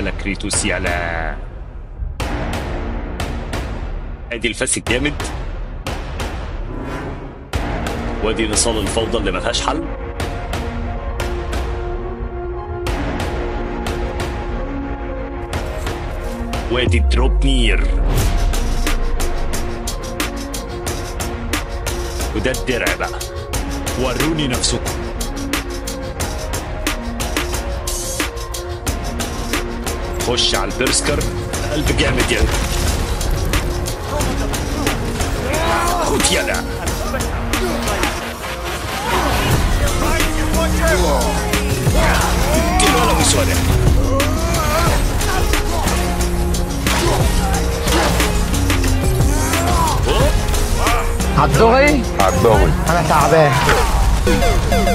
يالا كريتوس يالا ادي الفاس الجامد وادي نصال الفوضى اللي ملهاش حل وادي دروب نير وده الدرع بقى وروني نفسكم خش على البرسكر قلب جامد يلا خد يلا اديله ولا مسودة عالدغري عالدغري انا تعبان